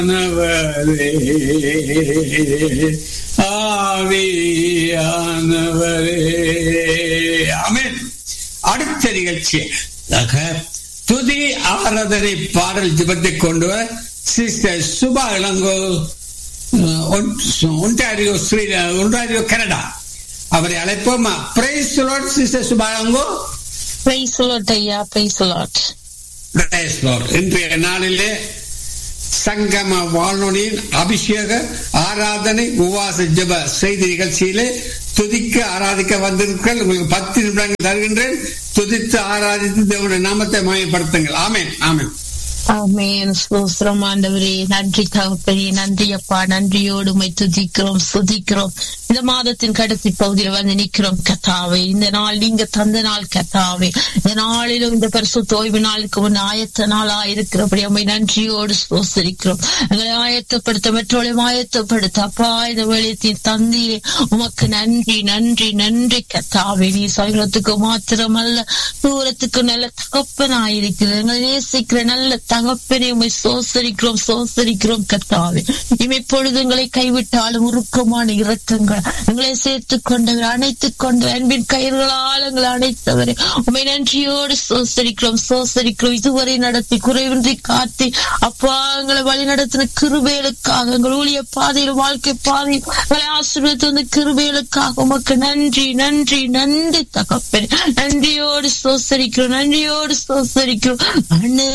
ஆவியானவரே ஆவியானவரே ஆமென் அடுத்த நிகழ்ச்சியாக துதி ஆராதனை பாடல் ஜிபத்தை கொண்டு வர சிஸ்டர் சுபா இளங்கோ ஒன்டாரியோ ஸ்ரீ ஒன்டாரியோ கனடா அவரை அழைப்போமா praise sister Subha Ilango praise lord ஐயா பிரைஸ் லாட் Praise Lord. இன்றைய நாளிலே சங்கம வானொலியின் அபிஷேக ஆராதனை உவாச ஜப செய்தி நிகழ்ச்சியிலே துதிக்க ஆராதிக்க வந்திருக்கள் உங்களுக்கு பத்து நிமிடங்கள் தருகின்றேன் துதித்து ஆராதித்து தேவனுடைய நாமத்தை மயப்படுத்துங்கள் ஆமென் ஆமென் ஆமேன் ஸ்தோத்திரம் ஆண்டவரே நன்றி தகப்பனே நன்றி அப்பா நன்றியோடு உமை துதிக்கிறோம் சுதிக்கிறோம் இந்த மாதத்தின் கடைசி பகுதியில் வந்து நிற்கிறோம் கத்தாவே இந்த நாள் நீங்க தந்த நாள் கத்தாவே இந்த நாளிலும் இந்த பரிசு ஓய்வு நாளுக்கு முன் ஆயத்த நாளா இருக்கிறபடி அம்மை நன்றியோடு ஸ்தோசரிக்கிறோம் எங்களை ஆயத்தப்படுத்த மற்றவளையும் ஆயத்தப்படுத்த அப்பா இந்த வெளியத்தின் தந்தியே உமக்கு நன்றி நன்றி நன்றி கத்தாவே நீ சைலத்துக்கு மாத்திரமல்ல தூரத்துக்கு நல்ல தகப்பனாயிருக்கிறது எங்களை நேசிக்கிற நல்ல தகப்பனை உண்மை சோசரிக்கிறோம் சோசரிக்கிறோம் கத்தாவே இமை பொழுதுங்களை கைவிட்டாலும் உருக்கமான இரக்கங்கள் எங்களை சேர்த்துக் கொண்டவர் அணைத்துக் கொண்ட அன்பின் கயிர்களால் எங்களை அணைத்தவரை உண்மை நன்றியோடு சோசரிக்கிறோம் சோசரிக்கிறோம் இதுவரை நடத்தி குறைவின்றி காத்தி அப்பா எங்களை வழி நடத்தின கிருபேலுக்காக எங்கள் ஊழிய பாதையில் வாழ்க்கை பாதையில் எங்களை ஆசீர்வதித்து வந்த கிருபேலுக்காக உமக்கு நன்றி நன்றி நன்றி தகப்பன் நன்றியோடு சோசரிக்கிறோம் நன்றியோடு சோசரிக்கிறோம் அண்ணு